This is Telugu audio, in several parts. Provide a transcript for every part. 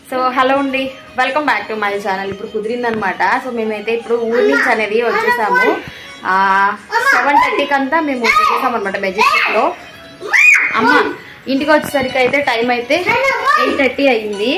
సో హలో అండి welcome back to my channel ఇప్పుడు కుదిరిందనమాట సో మేమైతే ఇప్పుడు ఊరి నుంచి అనేది వచ్చేసాము సెవెన్ థర్టీకి అంతా మేము వచ్చేసాం అనమాట మెజెస్టిక్ లో అమ్మ ఇంటికి వచ్చేసరికి అయితే టైం అయితే ఎయిట్ థర్టీ అయింది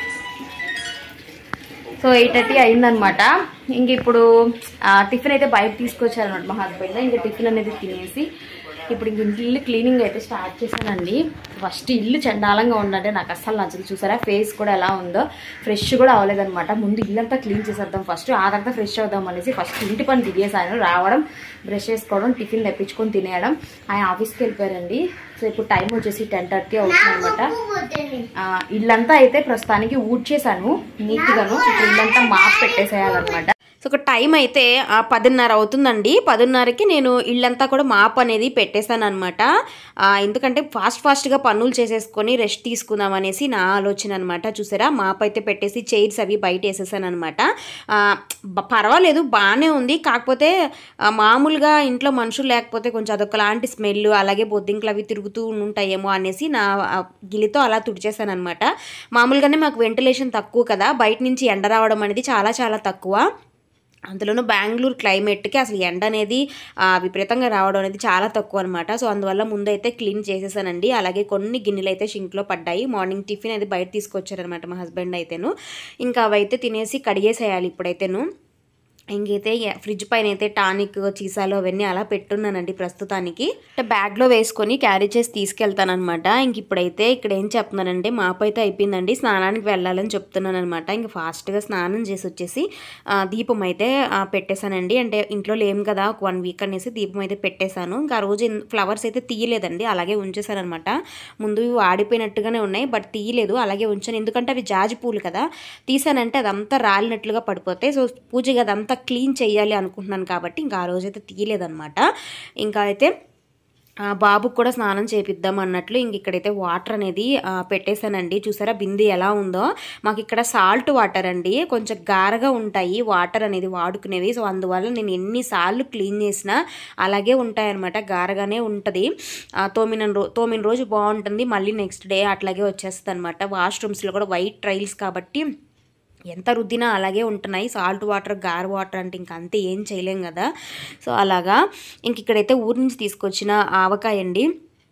సో ఎయిట్ థర్టీ అయిందనమాట ఇంక ఇప్పుడు ఆ, టిఫిన్ అయితే బయట తీసుకొచ్చారనమాట మా హస్బెండ్ ఇంకా టిఫిన్ అనేది తినేసి ఇప్పుడు ఇంక ఇల్లు క్లీనింగ్ అయితే స్టార్ట్ చేశానండి ఫస్ట్ ఇల్లు చండాలంగా ఉందంటే నాకు అస్సలు నచ్చదు చూసారా ఫేస్ కూడా ఎలా ఉందో ఫ్రెష్ కూడా అవ్వలేదన్నమాట ముందు ఇల్లంతా క్లీన్ చేసేద్దాం ఫస్ట్ ఆ తర్వాత ఫ్రెష్ అవుదాం అనేసి ఫస్ట్ ఇంటి పని దిగేసాను రావడం బ్రష్ చేసుకోవడం టిఫిన్ తెప్పించుకొని తినేయడం ఆయన ఆఫీస్కి వెళ్ళిపోయారండి సో ఇప్పుడు టైం వచ్చేసి టెన్ థర్టీ అవుతుంది అనమాట ఆ, ఇల్లంతా అయితే ప్రస్తుతానికి ఊడ్చేసాను నీట్గాను ఇప్పుడు ఇల్లంతా మాప్ పెట్టేసేయాలన్నమాట సో ఒక టైం అయితే ఆ, పదిన్నర అవుతుందండి పదిన్నరకి నేను ఇల్లంతా కూడా మాప్ అనేది పెట్టేశాను అనమాట ఎందుకంటే ఫాస్ట్ ఫాస్ట్గా పనులు చేసేసుకొని రెస్ట్ తీసుకుందాం అనేసి నా ఆలోచన అనమాట చూసారా మాప్ అయితే పెట్టేసి చైర్స్ అవి బయట వేసేసాను అనమాట పర్వాలేదు బాగానే ఉంది కాకపోతే ఆ, మామూలుగా ఇంట్లో మనుషులు లేకపోతే కొంచెం అదొకలాంటి స్మెల్ అలాగే బొద్దింకలు అవి తిరుగుతూ ఉంటాయేమో అనేసి నా ఆ, గిలితో అలా తుడిచేసాను అనమాట మామూలుగానే మాకు వెంటిలేషన్ తక్కువ కదా బయట నుంచి ఎండ రావడం అనేది చాలా చాలా తక్కువ అందులోనూ బెంగళూరు క్లైమేట్కి అసలు ఎండ అనేది ఆ, విపరీతంగా రావడం అనేది చాలా తక్కువ అనమాట సో అందువల్ల ముందు అయితే క్లీన్ చేసేసానండి అలాగే కొన్ని గిన్నెలు అయితే షింక్లో పడ్డాయి మార్నింగ్ టిఫిన్ అది బయట తీసుకొచ్చారనమాట మా హస్బెండ్ అయితేను ఇంకా అవైతే తినేసి కడిగేసేయాలి ఇప్పుడైతేను ఇంకైతే ఎ- ఫ్రిడ్జ్ పైన అయితే టానిక్ చీసాలు అవన్నీ అలా పెట్టున్నానండి ప్రస్తుతానికి అంటే బ్యాగ్లో వేసుకొని క్యారీ చేసి తీసుకెళ్తానమాట ఇంక ఇప్పుడైతే ఇక్కడ ఏం చెప్తున్నానంటే మాపు అయితే అయిపోయిందండి స్నానానికి వెళ్ళాలని చెప్తున్నాను అనమాట ఇంక ఫాస్ట్గా స్నానం చేసి వచ్చేసి ఆ, దీపం అయితే ఆ, పెట్టేశానండి అంటే ఇంట్లో లేం కదా ఒక వన్ వీక్ అనేసి దీపం అయితే పెట్టేశాను ఇంకా ఆ రోజు ఫ్లవర్స్ అయితే తీయలేదండి అలాగే ఉంచేసాను అనమాట ముందు ఇవి వాడిపోయినట్టుగానే ఉన్నాయి బట్ తీయలేదు అలాగే ఉంచాను ఎందుకంటే అవి జాజి పూలు కదా తీసానంటే అదంతా రాలినట్లుగా పడిపోతాయి సో పూజకి అదంతా క్లీన్ చేయాలి అనుకుంటున్నాను కాబట్టి ఇంకా ఆ రోజైతే తీయలేదన్నమాట ఇంకా అయితే ఆ బాబుకు కూడా స్నానం చేపిద్దాం అన్నట్లు ఇంక ఇక్కడైతే వాటర్ అనేది ఆ, పెట్టేశానండి చూసారా బింది ఎలా ఉందో మాకు ఇక్కడ సాల్ట్ వాటర్ అండి కొంచెం గారగా ఉంటాయి వాటర్ అనేది వాడుకునేవి సో అందువల్ల నేను ఎన్నిసార్లు క్లీన్ చేసినా అలాగే ఉంటాయన్నమాట గారగానే ఉంటుంది ఆ, తోమిన రో తోమిన రోజు బాగుంటుంది మళ్ళీ నెక్స్ట్ డే అట్లాగే వచ్చేస్తుంది అనమాట వాష్రూమ్స్లో కూడా వైట్ ట్రైల్స్ కాబట్టి ఎంత రుద్దినా అలాగే ఉంటున్నాయి సాల్ట్ వాటర్ గార్ వాటర్ అంటే ఇంక అంతే ఏం చేయలేం కదా సో అలాగా ఇంక ఇక్కడైతే ఊరి నుంచి తీసుకొచ్చిన ఆవకాయ అండి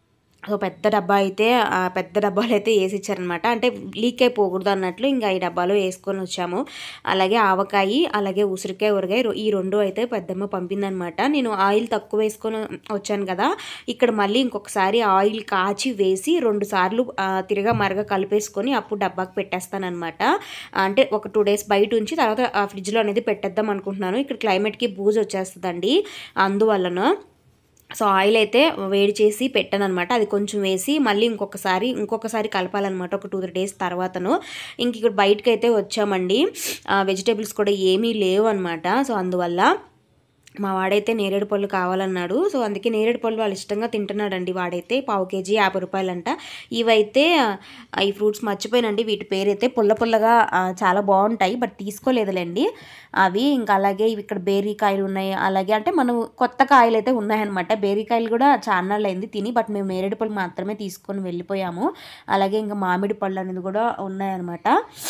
సో పెద్ద డబ్బా అయితే ఆ పెద్ద డబ్బాలు అయితే వేసి ఇచ్చారనమాట అంటే లీక్ అయిపోకూడదు అన్నట్లు ఇంకా ఈ డబ్బాలో వేసుకొని వచ్చాము అలాగే ఆవకాయ అలాగే ఉసిరికాయ ఊరగాయ రొ- ఈ రెండు అయితే పెద్దమ్మ పంపిందనమాట నేను ఆయిల్ తక్కువ వేసుకొని వచ్చాను కదా ఇక్కడ మళ్ళీ ఇంకొకసారి ఆయిల్ కాచి వేసి రెండు సార్లు ఆ, తిరగా మరగ కలిపేసుకొని అప్పుడు డబ్బాకి పెట్టేస్తానమాట అంటే ఒక టూ డేస్ బయట ఉంచి తర్వాత ఆ ఫ్రిడ్జ్లో అనేది పెట్టేద్దాం అనుకుంటున్నాను ఇక్కడ క్లైమేట్కి బూజు వచ్చేస్తుందండి అందువలన సో ఆయిల్ అయితే వేడి చేసి పెట్టాను అనమాట అది కొంచెం వేసి మళ్ళీ ఇంకొకసారి ఇంకొకసారి కలపాలన్నమాట ఒక టూ త్రీ డేస్ తర్వాతను ఇంక ఇక్కడ బయటకు అయితే వచ్చామండి వెజిటేబుల్స్ కూడా ఏమీ లేవు అనమాట సో అందువల్ల మా వాడైతే నేరేడు పళ్ళు కావాలన్నాడు సో అందుకే నేరేడు పళ్ళు వాళ్ళు ఇష్టంగా తింటున్నాడండి వాడైతే పావు కేజీ యాభై రూపాయలంట ఇవైతే ఆ, ఈ ఫ్రూట్స్ మర్చిపోయానండి వీటి పేరైతే పుల్ల పుల్లగా ఆ, చాలా బాగుంటాయి బట్ తీసుకోలేదులేండి అవి ఇంకా అలాగే ఇవి ఇక్కడ బేరీకాయలు ఉన్నాయి అలాగే అంటే మనం కొత్త కాయలు అయితే ఉన్నాయన్నమాట బేరీకాయలు కూడా చాన్నాళ్ళు అయింది తిని బట్ మేము నేరేడు పళ్ళు మాత్రమే తీసుకొని వెళ్ళిపోయాము అలాగే ఇంకా మామిడి పళ్ళు అనేది కూడా ఉన్నాయన్నమాట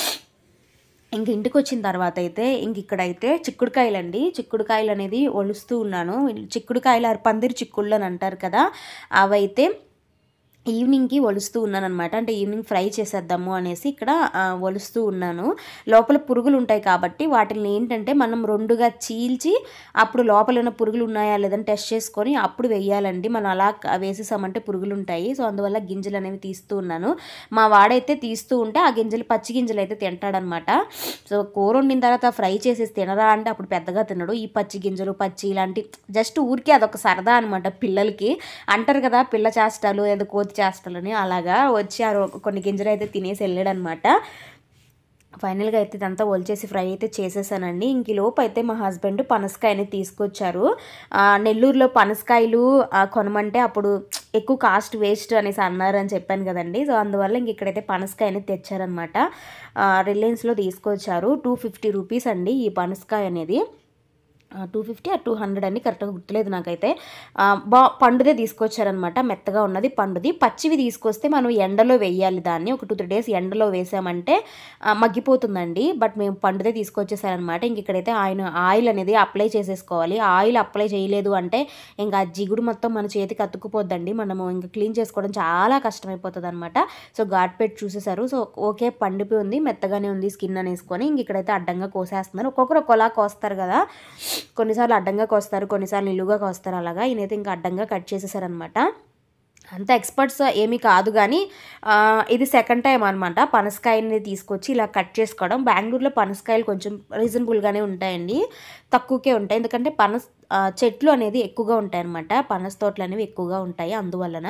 ఇంక ఇంటికి వచ్చిన తర్వాత అయితే ఇంక ఇక్కడైతే చిక్కుడుకాయలు అండి చిక్కుడుకాయలు అనేది ఒలుస్తూ ఉన్నాను చిక్కుడుకాయలు అర- పందిరి చిక్కుళ్ళు అని అంటారు కదా అవైతే ఈవినింగ్కి ఒలుస్తూ ఉన్నాను అనమాట అంటే ఈవినింగ్ ఫ్రై చేసేద్దాము అనేసి ఇక్కడ ఆ, ఒలుస్తూ ఉన్నాను లోపల పురుగులు ఉంటాయి కాబట్టి వాటిని ఏంటంటే మనం రెండుగా చీల్చి అప్పుడు లోపల ఉన్న పురుగులు ఉన్నాయా లేదని టెస్ట్ చేసుకొని అప్పుడు వేయాలండి మనం అలా క- వేసేసామంటే పురుగులు ఉంటాయి సో అందువల్ల గింజలు అనేవి తీస్తూ ఉన్నాను మా వాడైతే తీస్తూ ఉంటే ఆ గింజలు పచ్చి గింజలు అయితే తింటాడనమాట సో కూర వండిన తర్వాత ఫ్రై చేసేసి తినరా అంటే అప్పుడు పెద్దగా తినడు ఈ పచ్చి గింజలు పచ్చి ఇలాంటి జస్ట్ ఊరికే అదొక సరదా అనమాట పిల్లలకి అంటారు కదా పిల్ల చేష్టలు ఏదో కోతి చేష్టలని అలాగా వచ్చి ఆ రో- కొన్ని గింజలు అయితే తినేసి వెళ్ళాడనమాట ఫైనల్గా అయితే ఇదంతా ఒలిచేసి ఫ్రై అయితే చేసేసానండి ఇంక ఈ లోపు అయితే మా హస్బెండ్ పనసకాయని తీసుకొచ్చారు ఆ, నెల్లూరులో పనసకాయలు ఆ, కొనమంటే అప్పుడు ఎక్కువ కాస్ట్ వేస్ట్ అనేసి అన్నారు అని చెప్పాను కదండి సో అందువల్ల ఇంక ఇక్కడైతే పనసకాయని తెచ్చారనమాట రిలయన్స్లో తీసుకొచ్చారు టూ ఫిఫ్టీ రూపీస్ అండి ఈ పనసకాయ అనేది టూ ఫిఫ్టీ ఆ టూ హండ్రెడ్ అని కరెక్ట్గా గుర్తులేదు నాకైతే ఆ, బా పండుదే తీసుకొచ్చారనమాట మెత్తగా ఉన్నది పండుది పచ్చివి తీసుకొస్తే మనం ఎండలో వేయాలి దాన్ని ఒక టూ త్రీ డేస్ ఎండలో వేసామంటే ఆ, మగ్గిపోతుందండి బట్ మేము పండుదే తీసుకొచ్చేసారనమాట ఇంక ఇక్కడైతే ఆయన ఆయిల్ అనేది అప్లై చేసేసుకోవాలి ఆయిల్ అప్లై చేయలేదు అంటే ఇంకా ఆ జిగుడు మొత్తం మన చేతికి అతుక్కుపోద్దండి మనము ఇంకా క్లీన్ చేసుకోవడం చాలా కష్టమైపోతుంది అనమాట సో ఘాట్ పెట్టి చూసేసారు సో ఓకే పండిపోయి ఉంది మెత్తగానే ఉంది స్కిన్ అనేసుకొని ఇంక ఇక్కడైతే అడ్డంగా కోసేస్తున్నారు ఒక్కొక్కరు ఒక్కోలా కోస్తారు కదా కొన్నిసార్లు అడ్డంగా కోస్తారు కొన్నిసార్లు నిలువుగా కోస్తారు అలాగా ఈయనైతే ఇంకా అడ్డంగా కట్ చేసేసారనమాట అంత ఎక్స్పర్ట్స్ ఏమీ కాదు కానీ ఆ, ఇది సెకండ్ టైం అనమాట పనసకాయని తీసుకొచ్చి ఇలా కట్ చేసుకోవడం బెంగళూరులో పనసకాయలు కొంచెం రీజనబుల్గానే ఉంటాయండి తక్కువకే ఉంటాయి ఎందుకంటే పనస ఆ, చెట్లు అనేది ఎక్కువగా ఉంటాయి అనమాట పనస తోటలు అనేవి ఎక్కువగా ఉంటాయి అందువలన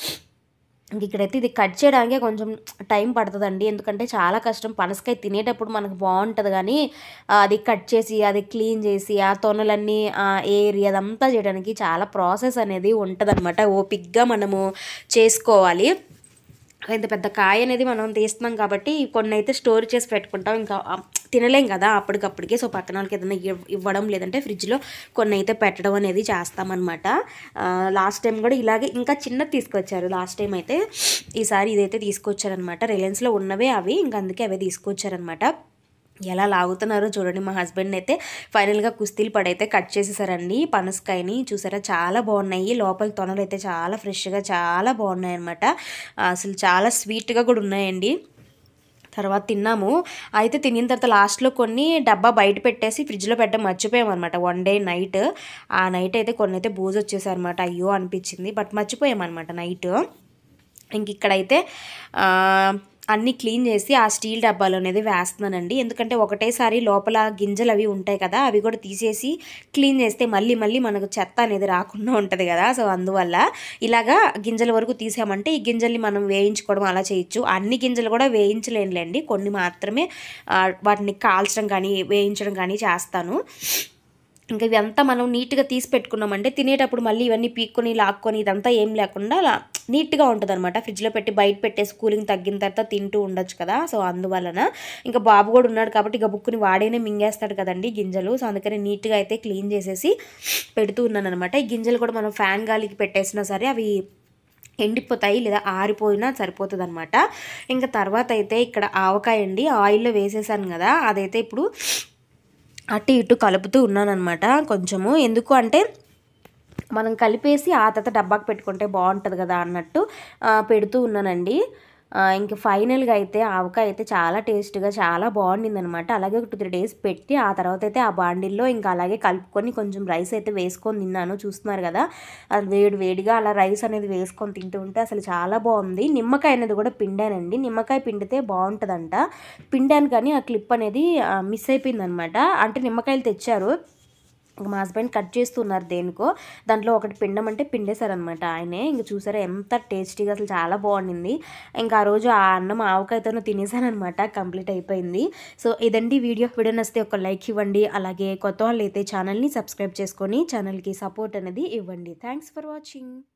ఇంక ఇక్కడైతే ఇది కట్ చేయడానికే కొంచెం టైం పడుతుందండి ఎందుకంటే చాలా కష్టం పనసకాయ తినేటప్పుడు మనకు బాగుంటుంది కానీ ఆ, అది కట్ చేసి అది క్లీన్ చేసి ఆ తొనలన్నీ ఆ ఏరి అదంతా చేయడానికి చాలా ప్రాసెస్ అనేది ఉంటుంది ఓపిక్గా మనము చేసుకోవాలి ఇంత పెద్ద కాయ అనేది మనం తీస్తున్నాం కాబట్టి కొన్ని అయితే స్టోర్ చేసి పెట్టుకుంటాం ఇంకా ఆ, తినలేం కదా అప్పటికప్పటికే సో పక్కన వాళ్ళకి ఏదైనా ఇవ్- ఇవ్వడం లేదంటే ఫ్రిడ్జ్లో కొన్ని అయితే పెట్టడం అనేది చేస్తామన్నమాట లాస్ట్ టైం కూడా ఇలాగే ఇంకా చిన్నది తీసుకొచ్చారు లాస్ట్ టైం అయితే ఈసారి ఇదైతే తీసుకొచ్చారనమాట రిలయన్స్లో ఉన్నవే అవి ఇంకా అందుకే అవే తీసుకొచ్చారనమాట ఎలా లాగుతున్నారో చూడండి మా హస్బెండ్ అయితే ఫైనల్గా కుస్తీలు పడైతే కట్ చేసేసారండి పనసకాయని చూసారా చాలా బాగున్నాయి లోపల తొనలు అయితే చాలా ఫ్రెష్గా చాలా బాగున్నాయి అనమాట అసలు చాలా స్వీట్గా కూడా ఉన్నాయండి తర్వాత తిన్నాము అయితే తినిన తర్వాత లాస్ట్లో కొన్ని డబ్బా బయట పెట్టేసి ఫ్రిడ్జ్లో పెట్టడం మర్చిపోయామన్నమాట వన్ డే నైట్ ఆ నైట్ అయితే కొన్ని అయితే బూజు వచ్చేసారనమాట అయ్యో అనిపించింది బట్ మర్చిపోయామన్నమాట నైట్ ఇంక ఇక్కడైతే ఆ, అన్నీ క్లీన్ చేసి ఆ స్టీల్ డబ్బాలు అనేది వేస్తున్నానండి ఎందుకంటే ఒకటేసారి లోపల గింజలు అవి ఉంటాయి కదా అవి కూడా తీసేసి క్లీన్ చేస్తే మళ్ళీ మళ్ళీ మనకు చెత్త అనేది రాకుండా ఉంటుంది కదా సో అందువల్ల ఇలాగా గింజల వరకు తీసామంటే ఈ గింజల్ని మనం వేయించుకోవడం అలా చేయొచ్చు అన్ని గింజలు కూడా వేయించలేనులేండి కొన్ని మాత్రమే ఆ, వాటిని కాల్చడం కానీ వేయించడం కానీ చేస్తాను ఇంకా ఇదంతా మనం నీట్గా తీసి పెట్టుకున్నామంటే తినేటప్పుడు మళ్ళీ ఇవన్నీ పీక్కొని లాక్కొని ఇదంతా ఏం లేకుండా అలా నీట్గా ఉంటుంది అనమాట ఫ్రిడ్జ్లో పెట్టి బయట పెట్టేసి కూలింగ్ తగ్గిన తర్వాత తింటూ ఉండొచ్చు కదా సో అందువలన ఇంకా బాబు కూడా ఉన్నాడు కాబట్టి ఇక బుక్కుని వాడేనే మింగేస్తాడు కదండి గింజలు సో అందుకని నీట్గా అయితే క్లీన్ చేసేసి పెడుతూ ఉన్నాను అనమాట ఈ గింజలు కూడా మనం ఫ్యాన్ గాలికి పెట్టేసినా సరే అవి ఎండిపోతాయి లేదా ఆరిపోయినా సరిపోతుంది అనమాట ఇంకా తర్వాత అయితే ఇక్కడ ఆవకాయ అండి ఆయిల్లో వేసేసాను కదా అదైతే ఇప్పుడు అటు ఇటు కలుపుతూ ఉన్నానన్నమాట కొంచెము ఎందుకు అంటే మనం కలిపేసి ఆ తర్వాత డబ్బాకి పెట్టుకుంటే బాగుంటుంది కదా అన్నట్టు ఆ, పెడుతూ ఉన్నానండి ఆ, ఇంక ఫైనల్గా అయితే ఆవకాయ అయితే చాలా టేస్ట్గా చాలా బాగుండింది అనమాట అలాగే ఒక టూ త్రీ డేస్ పెట్టి ఆ తర్వాత అయితే ఆ బాండిల్లో ఇంకా అలాగే కలుపుకొని కొంచెం రైస్ అయితే వేసుకొని తిన్నాను చూస్తున్నారు కదా అది వేడి వేడిగా అలా రైస్ అనేది వేసుకొని తింటూ ఉంటే అసలు చాలా బాగుంది నిమ్మకాయ అనేది కూడా పిండానండి నిమ్మకాయ పిండితే బాగుంటుందంట పిండాను కానీ ఆ క్లిప్ అనేది మిస్ అయిపోయింది అనమాట అంటే నిమ్మకాయలు తెచ్చారు ఇంక మా హస్బెండ్ కట్ చేస్తున్నారు దేనికో దాంట్లో ఒకటి పిండం అంటే పిండేశారనమాట ఆయనే ఇంక చూసారా ఎంత టేస్టీగా అసలు చాలా బాగుండింది ఇంకా ఆ రోజు ఆ అన్నం ఆవకాయతోనే తినేసానమాట కంప్లీట్ అయిపోయింది సో ఇదండి వీడియో వీడియో నచ్చితే ఒక లైక్ ఇవ్వండి అలాగే కొత్త వాళ్ళు అయితే ఛానల్ని సబ్స్క్రైబ్ చేసుకొని ఛానల్కి సపోర్ట్ అనేది ఇవ్వండి థ్యాంక్స్ ఫర్ వాచింగ్